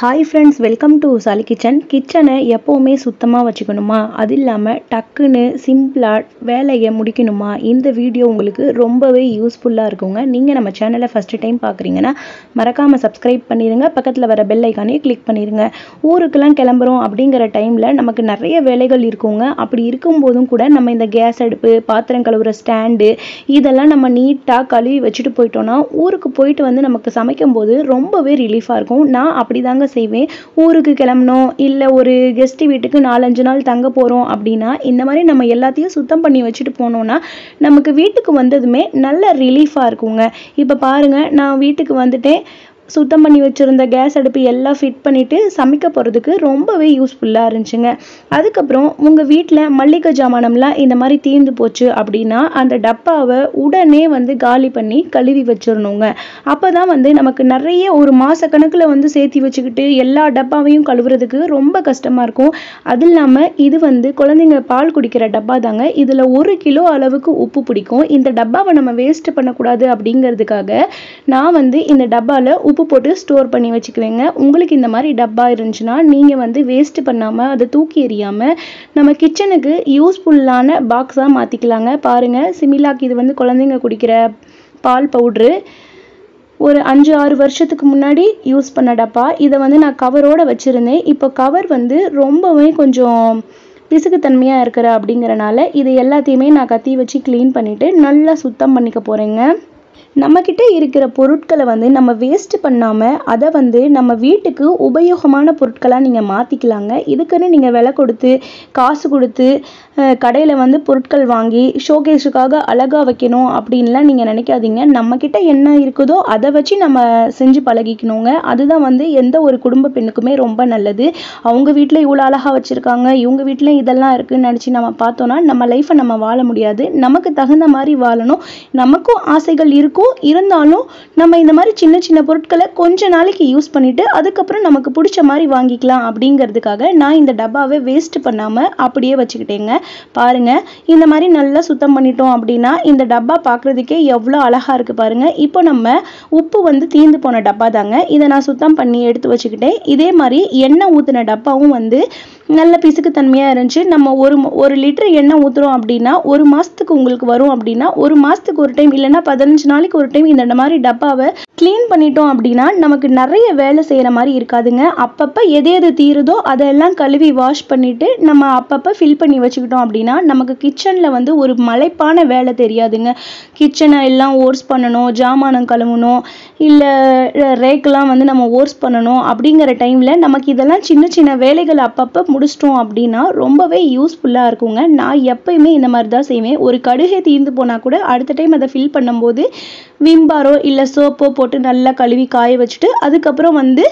hi friends welcome to Sali kitchen கிச்சனை எப்போவுமே சுத்தமாக வச்சுக்கணுமா அது இல்லாமல் டக்குன்னு சிம்பிளாக வேலையை முடிக்கணுமா இந்த வீடியோ உங்களுக்கு ரொம்பவே யூஸ்ஃபுல்லாக இருக்குங்க நீங்கள் நம்ம சேனலை ஃபஸ்ட்டு டைம் பார்க்குறீங்கன்னா மறக்காமல் சப்ஸ்கிரைப் பண்ணிடுங்க பக்கத்தில் வர பெல் ஐக்கானே கிளிக் பண்ணிடுங்க ஊருக்கெல்லாம் கிளம்புறோம் அப்படிங்கிற டைமில் நமக்கு நிறைய வேலைகள் இருக்குங்க அப்படி இருக்கும்போதும் கூட நம்ம இந்த கேஸ் அடுப்பு பாத்திரம் கழுவுற ஸ்டாண்டு இதெல்லாம் நம்ம நீட்டாக கழுவி வச்சுட்டு போயிட்டோம்னா ஊருக்கு போயிட்டு வந்து நமக்கு சமைக்கும்போது ரொம்பவே ரிலீஃபாக இருக்கும் நான் அப்படி தாங்க செய்வேன் ஊருக்கு கிளம்பணும் இல்லை ஒரு கெஸ்ட் வீட்டுக்கு நாலஞ்சு நாள் தங்க போகிறோம் அப்படின்னா இந்த மாதிரி நம்ம எல்லாத்தையும் சுத்தம் பண்ணி வச்சுட்டு போனோம்னா நமக்கு வீட்டுக்கு வந்ததுமே நல்ல ரிலீஃபாக இருக்குங்க இப்போ பாருங்கள் நான் வீட்டுக்கு வந்துட்டேன் சுத்தம் பண்ணி வச்சுருந்த கேஸ் அடுப்பு எல்லாம் ஃபிட் பண்ணிவிட்டு சமைக்க போகிறதுக்கு ரொம்பவே யூஸ்ஃபுல்லாக இருந்துச்சுங்க அதுக்கப்புறம் உங்கள் வீட்டில் மல்லிகை ஜாமானம்லாம் இந்த மாதிரி தீர்ந்து போச்சு அப்படின்னா அந்த டப்பாவை உடனே வந்து காலி பண்ணி கழுவி வச்சிடணுங்க அப்போ தான் வந்து நமக்கு நிறைய ஒரு மாத கணக்கில் வந்து சேர்த்தி வச்சுக்கிட்டு எல்லா டப்பாவையும் கழுவுறதுக்கு ரொம்ப கஷ்டமாக இருக்கும் அது இல்லாமல் இது வந்து குழந்தைங்க பால் குடிக்கிற டப்பா தாங்க இதில் ஒரு கிலோ அளவுக்கு உப்பு பிடிக்கும் இந்த டப்பாவை நம்ம வேஸ்ட் பண்ணக்கூடாது அப்படிங்கிறதுக்காக நான் வந்து இந்த டப்பாவில் உப்பு போட்டு ஸ்டோர் பண்ணி வச்சுக்குவேங்க உங்களுக்கு இந்த மாதிரி டப்பா இருந்துச்சுன்னா நீங்கள் வந்து வேஸ்ட் பண்ணாமல் அதை தூக்கி எறியாமல் நம்ம கிச்சனுக்கு யூஸ்ஃபுல்லான பாக்ஸாக மாற்றிக்கலாங்க பாருங்கள் சிமிலாக்கு இது வந்து குழந்தைங்க குடிக்கிற பால் பவுட்ரு ஒரு அஞ்சு ஆறு வருஷத்துக்கு முன்னாடி யூஸ் பண்ண டப்பா இதை வந்து நான் கவரோடு வச்சுருந்தேன் இப்போ கவர் வந்து ரொம்பவே கொஞ்சம் பிசுக்குத்தன்மையாக இருக்கிற அப்படிங்கிறனால இது எல்லாத்தையுமே நான் கத்தி வச்சு க்ளீன் பண்ணிவிட்டு நல்லா சுத்தம் பண்ணிக்க போகிறேங்க நம்மக்கிட்ட இருக்கிற பொருட்களை வந்து நம்ம வேஸ்ட் பண்ணாமல் அதை வந்து நம்ம வீட்டுக்கு உபயோகமான பொருட்களாக நீங்கள் மாற்றிக்கலாங்க இதுக்குன்னு நீங்கள் விலை கொடுத்து காசு கொடுத்து கடையில் வந்து பொருட்கள் வாங்கி ஷோகேஸுக்காக அழகாக வைக்கணும் அப்படின்லாம் நீங்கள் நினைக்காதீங்க நம்மக்கிட்ட என்ன இருக்குதோ அதை வச்சு நம்ம செஞ்சு பழகிக்கணுங்க அதுதான் வந்து எந்த ஒரு குடும்ப பெண்ணுக்குமே ரொம்ப நல்லது அவங்க வீட்டில் இவ்வளோ அழகாக வச்சுருக்காங்க இவங்க வீட்டில் இதெல்லாம் இருக்குன்னு நினச்சி நம்ம பார்த்தோன்னா நம்ம லைஃப்பை நம்ம வாழ முடியாது நமக்கு தகுந்த மாதிரி வாழணும் நமக்கும் ஆசைகள் இருக்கும் இருக்கும் இருந்தாலும் நம்ம இந்த மாதிரி சின்ன சின்ன பொருட்களை கொஞ்ச நாளைக்கு யூஸ் பண்ணிட்டு அதுக்கப்புறம் நமக்கு பிடிச்ச மாதிரி வாங்கிக்கலாம் அப்படிங்கிறதுக்காக நான் இந்த டப்பாவை வேஸ்ட் பண்ணாமல் அப்படியே வச்சுக்கிட்டேங்க பாருங்க இந்த மாதிரி நல்லா சுத்தம் பண்ணிட்டோம் அப்படின்னா இந்த டப்பா பார்க்குறதுக்கே எவ்வளோ அழகாக இருக்குது பாருங்க இப்போ நம்ம உப்பு வந்து தீர்ந்து போன டப்பா தாங்க இதை நான் சுத்தம் பண்ணி எடுத்து வச்சுக்கிட்டேன் இதே மாதிரி எண்ணெய் ஊற்றின டப்பாவும் வந்து நல்ல பிசுக்குத்தன்மையாக இருந்துச்சு நம்ம ஒரு ஒரு லிட்டர் எண்ணெய் ஊற்றுறோம் அப்படின்னா ஒரு மாதத்துக்கு உங்களுக்கு வரும் அப்படின்னா ஒரு மாதத்துக்கு ஒரு டைம் இல்லைன்னா பதினஞ்சு நாளைக்கு ஒரு டைம் இந்த மாதிரி டப்பாவை க்ளீன் பண்ணிட்டோம் அப்படின்னா நமக்கு நிறைய வேலை செய்கிற மாதிரி இருக்காதுங்க அப்பப்போ எது எது தீருதோ அதெல்லாம் கழுவி வாஷ் பண்ணிவிட்டு நம்ம அப்பப்போ ஃபில் பண்ணி வச்சுக்கிட்டோம் அப்படின்னா நமக்கு கிச்சனில் வந்து ஒரு மலைப்பான வேலை தெரியாதுங்க கிச்சனை எல்லாம் ஓர்ஸ் பண்ணணும் ஜாமானம் கழுவணும் இல்லை ரேக்கெல்லாம் வந்து நம்ம ஓர்ஸ் பண்ணணும் அப்படிங்கிற டைமில் நமக்கு இதெல்லாம் சின்ன சின்ன வேலைகள் அப்பப்போ முடிச்சிட்டோம் அப்படின்னா ரொம்பவே யூஸ்ஃபுல்லாக இருக்குங்க நான் எப்பயுமே இந்த மாதிரி தான் செய்வேன் ஒரு கடுகை தீர்ந்து போனால் கூட அடுத்த டைம் அதை ஃபில் பண்ணும்போது விம்பாரோ இல்லை சோப்போ போட்டு நல்லா கழுவி காய வச்சுட்டு அதுக்கப்புறம் வந்து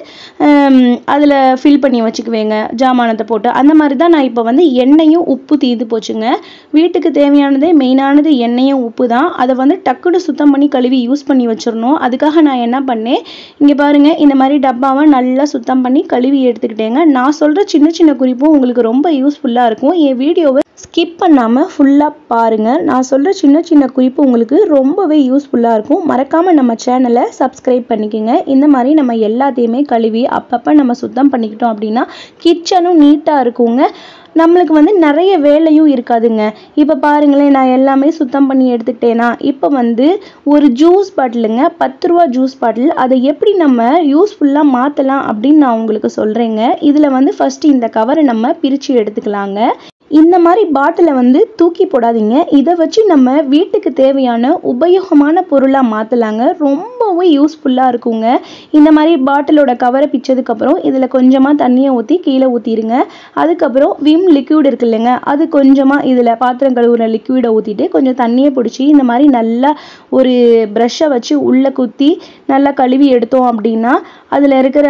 அதில் ஃபில் பண்ணி வச்சுக்குவேங்க ஜாமானத்தை போட்டு அந்த மாதிரி தான் நான் இப்போ வந்து எண்ணெயும் உப்பு தீர்ந்து போச்சுங்க வீட்டுக்கு தேவையானதே மெயினானது எண்ணெயும் உப்பு தான் அதை வந்து டக்குன்னு சுத்தம் பண்ணி கழுவி யூஸ் பண்ணி வச்சிடணும் அதுக்காக நான் என்ன பண்ணேன் இங்கே பாருங்கள் இந்த மாதிரி டப்பாவை நல்லா சுத்தம் பண்ணி கழுவி எடுத்துக்கிட்டேங்க நான் சொல்கிற சின்ன சின்ன குறிப்பும் உங்களுக்கு ரொம்ப யூஸ்ஃபுல்லாக இருக்கும் என் வீடியோவை ஸ்கிப் பண்ணாமல் ஃபுல்லாக பாருங்கள் நான் சொல்கிற சின்ன சின்ன குறிப்பு உங்களுக்கு ரொம்பவே யூஸ்ஃபுல்லாக இருக்கும் மறக்காமல் நம்ம சேனலை சப்ஸ்கிரைப் பண்ணிக்கோங்க இந்த மாதிரி நம்ம எல்லாத்தையுமே கழுவி அப்பப்போ நம்ம சுத்தம் பண்ணிக்கிட்டோம் அப்படின்னா கிச்சனும் நீட்டாக இருக்குங்க நம்மளுக்கு வந்து நிறைய வேலையும் இருக்காதுங்க இப்போ பாருங்களேன் நான் எல்லாமே சுத்தம் பண்ணி எடுத்துக்கிட்டேனா இப்போ வந்து ஒரு ஜூஸ் பாட்டிலுங்க பத்து ரூபா ஜூஸ் பாட்டில் அதை எப்படி நம்ம யூஸ்ஃபுல்லாக மாற்றலாம் அப்படின்னு நான் உங்களுக்கு சொல்கிறேங்க இதில் வந்து ஃபஸ்ட்டு இந்த கவரை நம்ம பிரித்து எடுத்துக்கலாங்க இந்த மாதிரி பாட்டிலை வந்து தூக்கி போடாதீங்க இதை வச்சு நம்ம வீட்டுக்கு தேவையான உபயோகமான பொருளாக மாற்றலாங்க ரொம்பவும் யூஸ்ஃபுல்லாக இருக்குங்க இந்த மாதிரி பாட்டிலோட கவரை பிச்சதுக்கப்புறம் இதில் கொஞ்சமாக தண்ணியை ஊற்றி கீழே ஊற்றிடுங்க அதுக்கப்புறம் விம் லிக்விட் இருக்கு இல்லைங்க அது கொஞ்சமாக இதில் பாத்திரம் கழுவுற லிக்விடை ஊற்றிட்டு கொஞ்சம் தண்ணியை பிடிச்சி இந்த மாதிரி நல்லா ஒரு ப்ரஷ்ஷை வச்சு உள்ளே குத்தி நல்லா கழுவி எடுத்தோம் அப்படின்னா அதில் இருக்கிற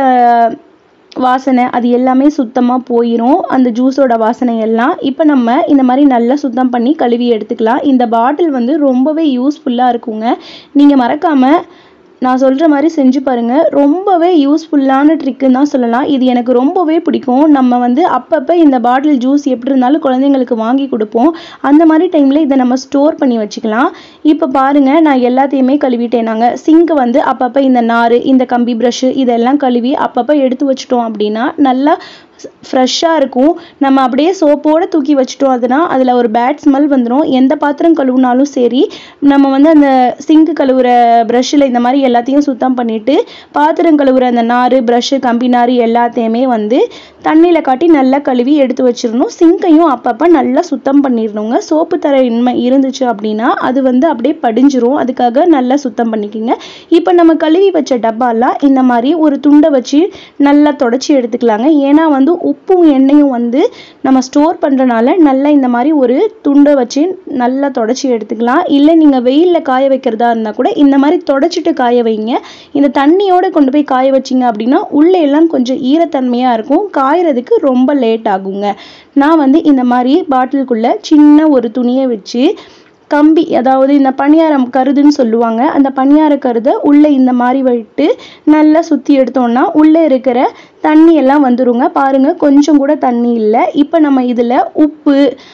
வாசனை அது எல்லாமே சுத்தமாக போயிடும் அந்த ஜூஸோட வாசனை எல்லாம் இப்போ நம்ம இந்த மாதிரி நல்லா சுத்தம் பண்ணி கழுவி எடுத்துக்கலாம் இந்த பாட்டில் வந்து ரொம்பவே யூஸ்ஃபுல்லாக இருக்குங்க நீங்கள் மறக்காமல் நான் சொல்கிற மாதிரி செஞ்சு பாருங்கள் ரொம்பவே யூஸ்ஃபுல்லான ட்ரிக்குன்னு தான் சொல்லலாம் இது எனக்கு ரொம்பவே பிடிக்கும் நம்ம வந்து அப்பப்போ இந்த பாட்டில் ஜூஸ் எப்படி இருந்தாலும் குழந்தைங்களுக்கு வாங்கி கொடுப்போம் அந்த மாதிரி டைமில் இதை நம்ம ஸ்டோர் பண்ணி வச்சுக்கலாம் இப்போ பாருங்கள் நான் எல்லாத்தையுமே கழுவிட்டேன் நாங்கள் சிங்க் வந்து அப்பப்போ இந்த நார் இந்த கம்பி ப்ரஷ்ஷு இதெல்லாம் கழுவி அப்பப்போ எடுத்து வச்சிட்டோம் அப்படின்னா நல்லா ஃப்ரெஷ்ஷாக இருக்கும் நம்ம அப்படியே சோப்போடு தூக்கி வச்சிட்டோம் அதுனா அதில் ஒரு பேட் ஸ்மெல் வந்துடும் எந்த பாத்திரம் கழுவுனாலும் சரி நம்ம வந்து அந்த சிங்க் கழுவுற ப்ரஷ்ஷில் இந்த மாதிரி எல்லாத்தையும் சுத்தம் பண்ணிவிட்டு பாத்திரம் கழுவுற அந்த நார் ப்ரஷ்ஷு கம்பி நார் எல்லாத்தையுமே வந்து தண்ணியில் காட்டி நல்லா கழுவி எடுத்து வச்சிடணும் சிங்கையும் அப்பப்போ நல்லா சுத்தம் பண்ணிடணுங்க சோப்பு தர இன்மை இருந்துச்சு அப்படின்னா அது வந்து அப்படியே படிஞ்சிரும் அதுக்காக நல்லா சுத்தம் பண்ணிக்கோங்க இப்போ நம்ம கழுவி வச்ச டப்பாலாம் இந்த மாதிரி ஒரு துண்டை வச்சு நல்லா தொடச்சி எடுத்துக்கலாங்க ஏன்னா வந்து உப்பும் எண்ணெயும் வந்து நம்ம ஸ்டோர் பண்ணுறனால நல்லா இந்த மாதிரி ஒரு துண்டை வச்சு நல்லா தொடச்சி எடுத்துக்கலாம் இல்லை நீங்கள் வெயிலில் காய வைக்கிறதா இருந்தால் கூட இந்த மாதிரி தொடச்சிட்டு காய வைங்க இந்த தண்ணியோட கொண்டு போய் காய வச்சிங்க அப்படின்னா உள்ளே எல்லாம் கொஞ்சம் ஈரத்தன்மையாக இருக்கும் காயறதுக்கு ரொம்ப லேட் ஆகுங்க நான் வந்து இந்த மாதிரி பாட்டிலுக்குள்ளே சின்ன ஒரு துணியை வச்சு கம்பி அதாவது இந்த பணியாரம் கருதுன்னு சொல்லுவாங்க அந்த பணியார கருதை உள்ளே இந்த மாதிரி விட்டு நல்லா சுற்றி எடுத்தோம்னா உள்ளே இருக்கிற தண்ணி எல்லாம் வந்துருங்க பாருங்க கொஞ்சம் கூட தண்ணி இல்லை இப்போ நம்ம இதில் உப்பு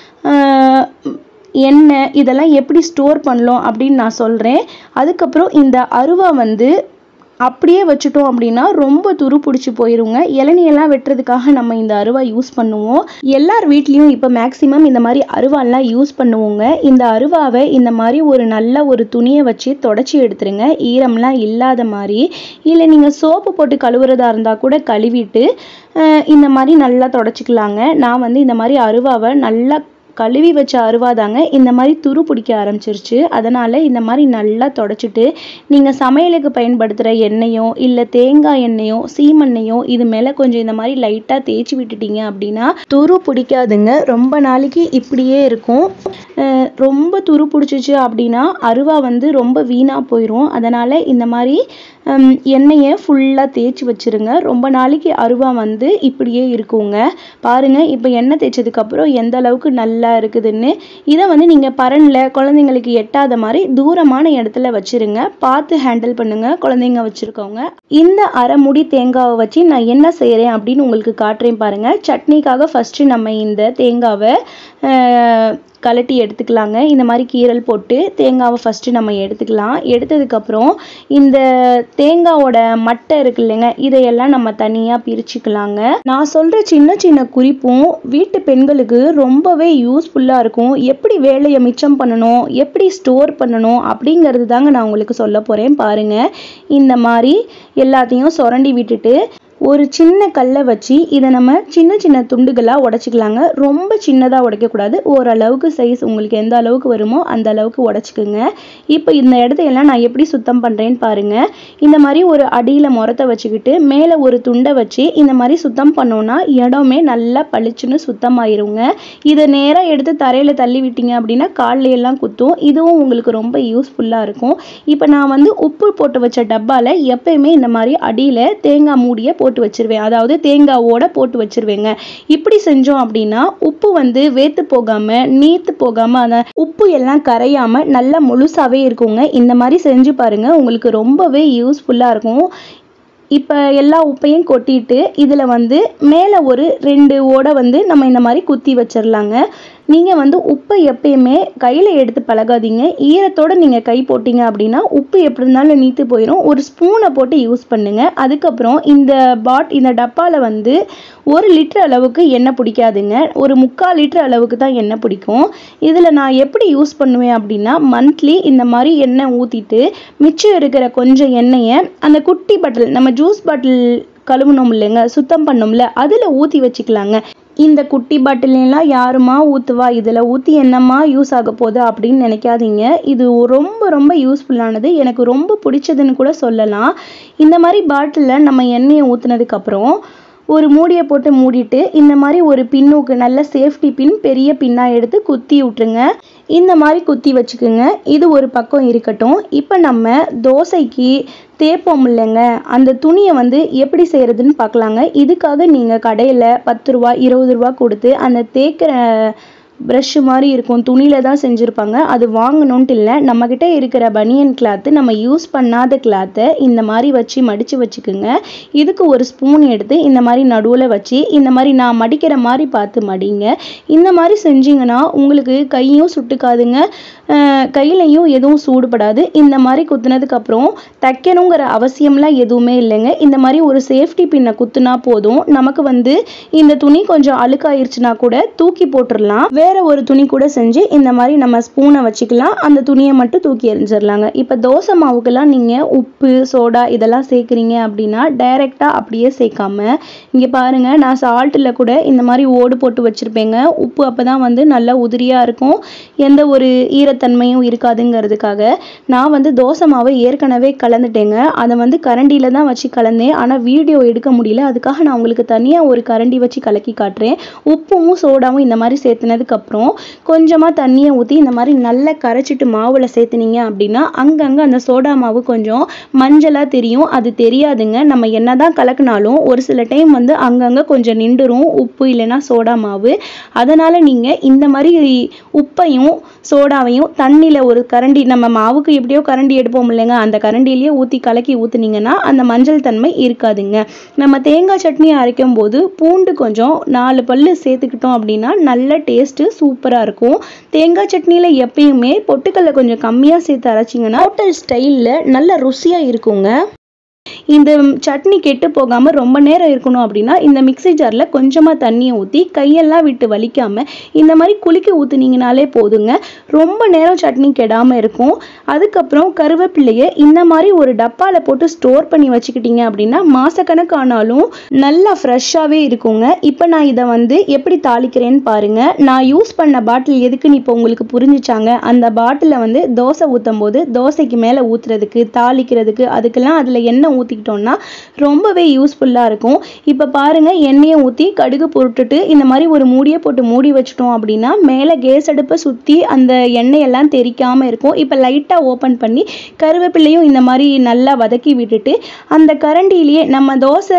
ஆஹ், எண்ணெய் இதெல்லாம் எப்படி ஸ்டோர் பண்ணலாம் அப்படின்னு நான் சொல்கிறேன் அதுக்கப்புறம் இந்த அருவா வந்து அப்படியே வச்சுட்டோம் அப்படின்னா ரொம்ப துரு பிடிச்சி போயிருங்க இளநியெல்லாம் வெட்டுறதுக்காக நம்ம இந்த அருவா யூஸ் பண்ணுவோம் எல்லார் வீட்லேயும் இப்போ மேக்ஸிமம் இந்த மாதிரி அருவாலாம் யூஸ் பண்ணுவோங்க இந்த அருவாவை இந்த மாதிரி ஒரு நல்ல ஒரு துணியை வச்சு தொடச்சி எடுத்துருங்க ஈரம்லாம் இல்லாத மாதிரி இல்லை நீங்கள் சோப்பு போட்டு கழுவுறதா இருந்தால் கூட கழுவிட்டு அஹ், இந்த மாதிரி நல்லா தொடச்சிக்கலாங்க நான் வந்து இந்த மாதிரி அருவாவை நல்லா கழுவி வச்ச அருவாதாங்க இந்த மாதிரி துரு பிடிக்க ஆரம்பிச்சிருச்சு அதனால் இந்த மாதிரி நல்லா தொடச்சிட்டு நீங்கள் சமையலுக்கு பயன்படுத்துகிற எண்ணெயோ இல்லை தேங்காய் எண்ணெயோ சீமெண்ணெயோ இது மேலே கொஞ்சம் இந்த மாதிரி லைட்டாக தேய்ச்சி விட்டுட்டீங்க அப்படின்னா துரு பிடிக்காதுங்க ரொம்ப நாளைக்கு இப்படியே இருக்கும் அஹ் ரொம்ப துரு பிடிச்சிச்சு அப்படின்னா அருவா வந்து ரொம்ப வீணாக போயிடும் அதனால் இந்த மாதிரி ஹம், எண்ணெயை ஃபுல்லாக தேய்ச்சி வச்சிருங்க ரொம்ப நாளைக்கு அருவா வந்து இப்படியே இருக்குங்க பாருங்க இப்போ எண்ணெய் தேய்ச்சதுக்கப்புறம் எந்த அளவுக்கு நல்லா இருக்குதுன்னு இதை வந்து நீங்கள் பரனில் குழந்தைங்களுக்கு எட்டாத மாதிரி தூரமான இடத்துல வச்சிருங்க பார்த்து ஹேண்டில் பண்ணுங்க குழந்தைங்க வச்சுருக்கவங்க இந்த அரை முடி தேங்காவை வச்சு நான் என்ன செய்கிறேன் அப்படின்னு உங்களுக்கு காட்டுறேன் பாருங்க சட்னிக்காக ஃபஸ்ட்டு நம்ம இந்த தேங்காவை அஹ், கலட்டி எடுத்துக்கலாங்க இந்த மாதிரி கீரல் போட்டு தேங்காவை ஃபஸ்ட்டு நம்ம எடுத்துக்கலாம் எடுத்ததுக்கப்புறம் இந்த தேங்காவோட மட்டை இருக்கு இல்லைங்க இதையெல்லாம் நம்ம தனியாக பிரிச்சுக்கலாங்க நான் சொல்கிற சின்ன சின்ன குறிப்பும் வீட்டு பெண்களுக்கு ரொம்பவே யூஸ்ஃபுல்லாக இருக்கும் எப்படி வேலையை மிச்சம் பண்ணணும் எப்படி ஸ்டோர் பண்ணணும் அப்படிங்கிறது தாங்க நான் உங்களுக்கு சொல்ல போகிறேன் பாருங்கள் இந்த மாதிரி எல்லாத்தையும் சுரண்டி விட்டுட்டு ஒரு சின்ன கல்லை வச்சு இதை நம்ம சின்ன சின்ன துண்டுகளாக உடச்சிக்கலாங்க ரொம்ப சின்னதாக உடைக்கக்கூடாது ஓரளவுக்கு சைஸ் உங்களுக்கு எந்த அளவுக்கு வருமோ அந்த அளவுக்கு உடச்சிக்குங்க இப்போ இந்த இடத்தையெல்லாம் நான் எப்படி சுத்தம் பண்ணுறேன்னு பாருங்கள் இந்த மாதிரி ஒரு அடியில் முறத்தை வச்சுக்கிட்டு மேலே ஒரு துண்டை வச்சு இந்த மாதிரி சுத்தம் பண்ணோன்னா இடமே நல்லா பளிச்சுன்னு சுத்தமாயிருங்க இதை நேராக எடுத்து தரையில் தள்ளி விட்டீங்க அப்படின்னா கால்ல எல்லாம் குத்தும் இதுவும் உங்களுக்கு ரொம்ப யூஸ்ஃபுல்லாக இருக்கும் இப்போ நான் வந்து உப்பு போட்டு வச்ச டப்பாவில் எப்பயுமே இந்த மாதிரி அடியில் தேங்காய் மூடியை போட்டு வச்சிருவேன் அதாவது தேங்காவோட போட்டு வச்சிருவேங்க இப்படி செஞ்சோம் அப்படின்னா உப்பு வந்து வேத்து போகாம நீத்து போகாம அந்த உப்பு எல்லாம் கரையாம நல்லா முழுசாவே இருக்குங்க இந்த மாதிரி செஞ்சு பாருங்க உங்களுக்கு ரொம்பவே யூஸ்ஃபுல்லா இருக்கும் இப்போ எல்லா உப்பையும் கொட்டிட்டு இதில் வந்து மேலே ஒரு ரெண்டு ஓடை வந்து நம்ம இந்த மாதிரி குத்தி வச்சிடலாங்க நீங்கள் வந்து உப்பை எப்பயுமே கையில் எடுத்து பழகாதீங்க ஈரத்தோடு நீங்கள் கை போட்டீங்க அப்படின்னா உப்பு எப்படி இருந்தாலும் நீத்து போயிடும் ஒரு ஸ்பூனை போட்டு யூஸ் பண்ணுங்க அதுக்கப்புறம் இந்த பாட் இந்த டப்பாவில் வந்து ஒரு லிட்டர் அளவுக்கு எண்ணெய் பிடிக்காதுங்க ஒரு முக்கால் லிட்டர் அளவுக்கு தான் எண்ணெய் பிடிக்கும் இதில் நான் எப்படி யூஸ் பண்ணுவேன் அப்படின்னா மந்த்லி இந்த மாதிரி எண்ணெய் ஊற்றிட்டு மிச்சம் இருக்கிற கொஞ்சம் எண்ணெயை அந்த குட்டி பாட்டில் நம்ம ஜூஸ் பாட்டில் கழுவுனோம் இல்லைங்க சுத்தம் பண்ணோம்ல அதில் ஊற்றி வச்சுக்கலாங்க இந்த குட்டி பாட்டிலாம் யாருமா ஊற்றுவா இதில் ஊற்றி என்னம்மா யூஸ் ஆக போகுது அப்படின்னு நினைக்காதீங்க இது ரொம்ப ரொம்ப யூஸ்ஃபுல்லானது எனக்கு ரொம்ப பிடிச்சதுன்னு கூட சொல்லலாம் இந்த மாதிரி பாட்டிலில் நம்ம எண்ணெயை ஊற்றுனதுக்கப்புறம் ஒரு மூடியை போட்டு மூடிட்டு இந்த மாதிரி ஒரு பின்னுக்கு நல்ல சேஃப்டி பின் பெரிய பின்னாக எடுத்து குத்தி விட்டுருங்க இந்த மாதிரி குத்தி வச்சுக்கோங்க இது ஒரு பக்கம் இருக்கட்டும் இப்போ நம்ம தோசைக்கு தேப்போம் இல்லைங்க அந்த துணியை வந்து எப்படி செய்கிறதுன்னு பார்க்கலாங்க இதுக்காக நீங்கள் கடையில் பத்து ரூபா இருபது ரூபா கொடுத்து அந்த தேக்கிற ப்ரஷ் மாதிரி இருக்கும் துணியில தான் செஞ்சுருப்பாங்க அது வாங்கணுன்ட்டு இல்லை நம்மக்கிட்ட இருக்கிற பனியன் கிளாத்து நம்ம யூஸ் பண்ணாத கிளாத்தை இந்த மாதிரி வச்சு மடித்து வச்சுக்குங்க இதுக்கு ஒரு ஸ்பூன் எடுத்து இந்த மாதிரி நடுவில் வச்சு இந்த மாதிரி நான் மடிக்கிற மாதிரி பார்த்து மடிங்க இந்த மாதிரி செஞ்சீங்கன்னா உங்களுக்கு கையும் சுட்டுக்காதுங்க அஹ் கையிலையும் எதுவும் சூடுபடாது இந்த மாதிரி குத்துனதுக்கப்புறம் தைக்கணுங்கிற அவசியம்லாம் எதுவுமே இல்லைங்க இந்த மாதிரி ஒரு சேஃப்டி பின்னை குத்துனா போதும் நமக்கு வந்து இந்த துணி கொஞ்சம் அழுக்காயிருச்சுன்னா கூட தூக்கி போட்டுடலாம் வேற ஒரு துணி கூட செஞ்சு இந்த மாதிரி நம்ம ஸ்பூனை வச்சுக்கலாம் அந்த துணியை மட்டும் தூக்கி எறிஞ்சிடலாங்க இப்போ தோசை மாவுக்கெல்லாம் நீங்கள் உப்பு சோடா இதெல்லாம் சேர்க்குறீங்க அப்படின்னா டைரெக்டாக அப்படியே சேர்க்காம இங்கே பாருங்க நான் சால்ட்டில் கூட இந்த மாதிரி ஓடு போட்டு வச்சுருப்பேங்க உப்பு அப்போ தான் வந்து நல்லா உதிரியாக இருக்கும் எந்த ஒரு ஈரத்தன்மையும் இருக்காதுங்கிறதுக்காக நான் வந்து தோசை மாவை ஏற்கனவே கலந்துட்டேங்க அதை வந்து கரண்டியில் தான் வச்சு கலந்தேன் ஆனால் வீடியோ எடுக்க முடியல அதுக்காக நான் உங்களுக்கு தனியாக ஒரு கரண்டி வச்சு கலக்கி காட்டுறேன் உப்பும் சோடாவும் இந்த மாதிரி சேர்த்துனதுக்கப்புறம் கொஞ்சமாக தண்ணியை ஊற்றி இந்த மாதிரி நல்லா கரைச்சிட்டு மாவில் சேர்த்துனீங்க அப்படின்னா அங்கங்கே அந்த சோடா மாவு கொஞ்சம் மஞ்சளாக தெரியும் அது தெரியாதுங்க நம்ம என்னதான் கலக்குனாலும் ஒரு சில டைம் வந்து அங்கங்கே கொஞ்சம் நின்றுரும் உப்பு இல்லைன்னா சோடா மாவு அதனால் நீங்கள் இந்த மாதிரி உப்பையும் சோடாவையும் தண்ணியில் ஒரு கரண்டி நம்ம மாவுக்கு எப்படியோ கரண்டி எடுப்போம் இல்லைங்க அந்த கரண்டிலேயே ஊற்றி கலக்கி ஊற்றுனீங்கன்னா அந்த மஞ்சள் தன்மை இருக்காதுங்க நம்ம தேங்காய் சட்னி அரைக்கும் போது பூண்டு கொஞ்சம் நாலு பல்லு சேர்த்துக்கிட்டோம் அப்படின்னா நல்ல டேஸ்ட்டு சூப்பராக இருக்கும் தேங்காய் சட்னியில் எப்பயுமே பொட்டுக்கல்லை கொஞ்சம் கம்மியாக சேர்த்து அரைச்சிங்கன்னா ஹோட்டல் ஸ்டைலில் நல்ல ருசியாக இருக்குங்க இந்த சட்னி கெட்டு போகாமல் ரொம்ப நேரம் இருக்கணும் அப்படின்னா இந்த மிக்ஸி ஜாரில் கொஞ்சமாக தண்ணியை ஊற்றி கையெல்லாம் விட்டு வலிக்காமல் இந்த மாதிரி குலுக்கி ஊற்றுனீங்கனாலே போதுங்க ரொம்ப நேரம் சட்னி கெடாமல் இருக்கும் அதுக்கப்புறம் கருவேப்பிலையை இந்த மாதிரி ஒரு டப்பாவில் போட்டு ஸ்டோர் பண்ணி வச்சுக்கிட்டீங்க அப்படின்னா மாதக்கணக்கானாலும் நல்லா ஃப்ரெஷ்ஷாகவே இருக்குங்க இப்போ நான் இதை வந்து எப்படி தாளிக்கிறேன்னு பாருங்க நான் யூஸ் பண்ண பாட்டில் எதுக்குன்னு இப்போ உங்களுக்கு புரிஞ்சுச்சாங்க அந்த பாட்டிலை வந்து தோசை ஊற்றும் போது தோசைக்கு மேலே ஊற்றுறதுக்கு தாளிக்கிறதுக்கு அதுக்கெல்லாம் அதில் எண்ணெய் ஊற்றிக்கிட்டோம்னா ரொம்பவே யூஸ்ஃபுல்லாக இருக்கும் இப்போ பாருங்க எண்ணெயை ஊற்றி கடுகு போட்டுட்டு இந்த மாதிரி ஒரு மூடியை போட்டு மூடி வச்சிட்டோம் அப்படின்னா மேலே கேஸ் அடுப்பை சுற்றி அந்த எண்ணெயெல்லாம் தெறிக்காமல் இருக்கும் இப்போ லைட்டாக ஓப்பன் பண்ணி கருவேப்பிலையும் இந்த மாதிரி நல்லா வதக்கி விட்டுட்டு அந்த கரண்டியிலேயே நம்ம தோசை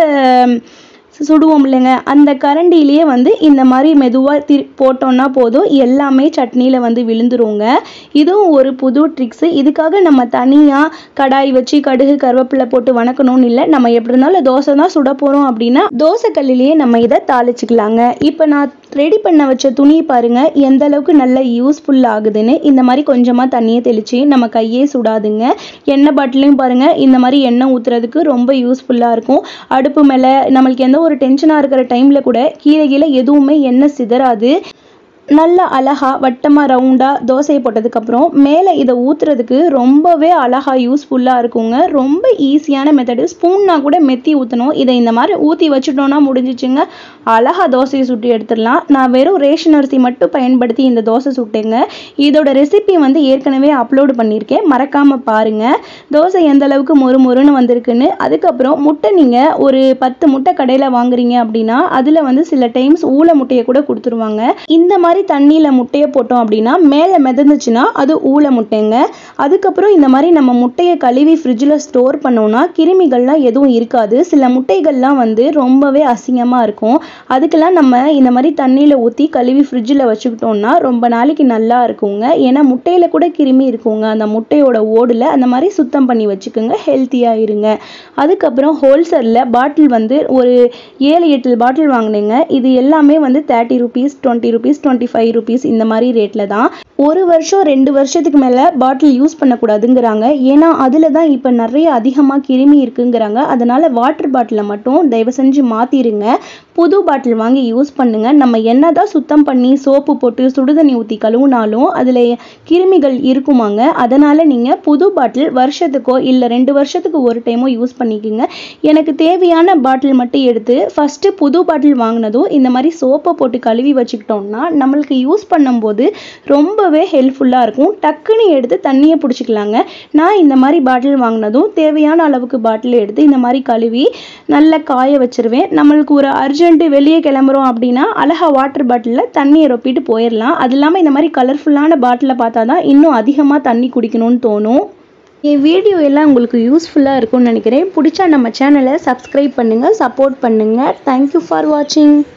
சுடுவோம் இல்லைங்க அந்த கரண்டியிலேயே வந்து இந்த மாதிரி மெதுவாக திரு போட்டோம்னா போதும் எல்லாமே சட்னியில் வந்து விழுந்துருங்க இதுவும் ஒரு புது ட்ரிக்ஸு இதுக்காக நம்ம தனியாக கடாய் வச்சு கடுகு கருவேப்பிலை போட்டு வணக்கணும்னு இல்லை நம்ம எப்படி இருந்தாலும் தோசை தான் சுட போகிறோம் அப்படின்னா தோசை கல்லிலேயே நம்ம இதை தாளிச்சுக்கலாங்க இப்போ நான் ரெடி பண்ண வச்ச துணி பாருங்க எந்த அளவுக்கு நல்ல யூஸ்ஃபுல் ஆகுதுன்னு இந்த மாதிரி கொஞ்சமாக தண்ணியை தெளித்து நம்ம கையே சுடாதுங்க எண்ணெய் பாட்டிலையும் பாருங்க இந்த மாதிரி எண்ணெய் ஊற்றுறதுக்கு ரொம்ப யூஸ்ஃபுல்லாக இருக்கும் அடுப்பு மேலே நம்மளுக்கு எந்த ஒரு டென்ஷனாக இருக்கிற டைமில் கூட கீழே கீழே எதுவுமே எண்ணெய் சிதறாது நல்ல அழகா வட்டமாக ரவுண்டாக தோசையை போட்டதுக்கப்புறம் மேலே இதை ஊற்றுறதுக்கு ரொம்பவே அழகா யூஸ்ஃபுல்லாக இருக்குங்க ரொம்ப ஈஸியான மெத்தடு ஸ்பூன்னா கூட மெத்தி ஊற்றணும் இதை இந்த மாதிரி ஊற்றி வச்சுட்டோம்னா முடிஞ்சிச்சுங்க அழகா தோசையை சுட்டு எடுத்துடலாம் நான் வெறும் ரேஷன் அரிசி மட்டும் பயன்படுத்தி இந்த தோசை சுட்டேங்க இதோட ரெசிபி வந்து ஏற்கனவே அப்லோடு பண்ணியிருக்கேன் மறக்காமல் பாருங்கள் தோசை எந்த அளவுக்கு மொறு மொறுன்னு வந்திருக்குன்னு அதுக்கப்புறம் முட்டை நீங்கள் ஒரு பத்து முட்டை கடையில் வாங்குறீங்க அப்படின்னா அதில் வந்து சில டைம்ஸ் ஊளை முட்டையை கூட கொடுத்துருவாங்க இந்த மாதிரி தண்ணியில் முட்டையை போட்டோம் அப்படின்னா மேலே மிதந்துச்சுன்னா அது ஊளை முட்டைங்க அதுக்கப்புறம் இந்த மாதிரி நம்ம முட்டையை கழுவி ஃப்ரிட்ஜில் ஸ்டோர் பண்ணோம்னா கிருமிகள்லாம் எதுவும் இருக்காது சில முட்டைகள்லாம் வந்து ரொம்பவே அசிங்கமாக இருக்கும் அதுக்கெல்லாம் நம்ம இந்த மாதிரி தண்ணியில் ஊற்றி கழுவி ஃப்ரிட்ஜில் வச்சுக்கிட்டோம்னா ரொம்ப நாளைக்கு நல்லா இருக்குங்க ஏன்னா முட்டையில் கூட கிருமி இருக்குங்க அந்த முட்டையோட ஓடில் அந்த மாதிரி சுத்தம் பண்ணி வச்சுக்கோங்க ஹெல்த்தியாக இருங்க அதுக்கப்புறம் ஹோல்சேலில் பாட்டில் வந்து ஒரு ஏழு எட்டு பாட்டில் வாங்கினேங்க இது எல்லாமே வந்து thirty rupees twenty rupees twenty five rupees இந்த மாதிரி ரேட்டில் தான் ஒரு வருஷம் ரெண்டு வருஷத்துக்கு மேலே பாட்டில் யூஸ் பண்ணக்கூடாதுங்கிறாங்க ஏன்னா அதில் தான் இப்போ நிறைய அதிகமாக கிருமி இருக்குங்கிறாங்க அதனால் வாட்டர் பாட்டிலை மட்டும் தயவு செஞ்சு மாற்றிடுங்க புது பாட்டில் வாங்கி யூஸ் பண்ணுங்க நம்ம என்னதான் சுத்தம் பண்ணி சோப்பு போட்டு சுடுதண்ணி ஊற்றி கழுவுனாலும் அதில் கிருமிகள் இருக்குமாங்க அதனால் நீங்கள் புது பாட்டில் வருஷத்துக்கோ இல்லை ரெண்டு வருஷத்துக்கு ஒரு டைமோ யூஸ் பண்ணிக்கோங்க எனக்கு தேவையான பாட்டில் மட்டும் எடுத்து ஃபஸ்ட்டு புது பாட்டில் வாங்கினதும் இந்த மாதிரி சோப்பை போட்டு கழுவி வச்சுக்கிட்டோம்னா நம்மளுக்கு யூஸ் பண்ணும்போது ரொம்பவே ஹெல்ப்ஃபுல்லாக இருக்கும் டக்குன்னு எடுத்து தண்ணியை பிடிச்சிக்கலாங்க நான் இந்த மாதிரி பாட்டில் வாங்கினதும் தேவையான அளவுக்கு பாட்டில் எடுத்து இந்த மாதிரி கழுவி நல்லா காய வச்சிருவேன் நம்மளுக்கு ஒரு அர்ஜென்ட்டு வெளியே கிளம்புறோம் அப்படின்னா அழகா வாட்டர் பாட்டிலில் தண்ணியை ரொப்பிட்டு போயிடலாம் அது இல்லாமல் இந்த மாதிரி கலர்ஃபுல்லான பாட்டிலை பார்த்தா தான் இன்னும் அதிகமாக தண்ணி குடிக்கணும்னு தோணும் என் வீடியோ எல்லாம் உங்களுக்கு யூஸ்ஃபுல்லாக இருக்கும்னு நினைக்கிறேன் பிடிச்சா நம்ம சேனலை சப்ஸ்கிரைப் பண்ணுங்கள் சப்போர்ட் பண்ணுங்கள் தேங்க்யூ ஃபார் வாட்சிங்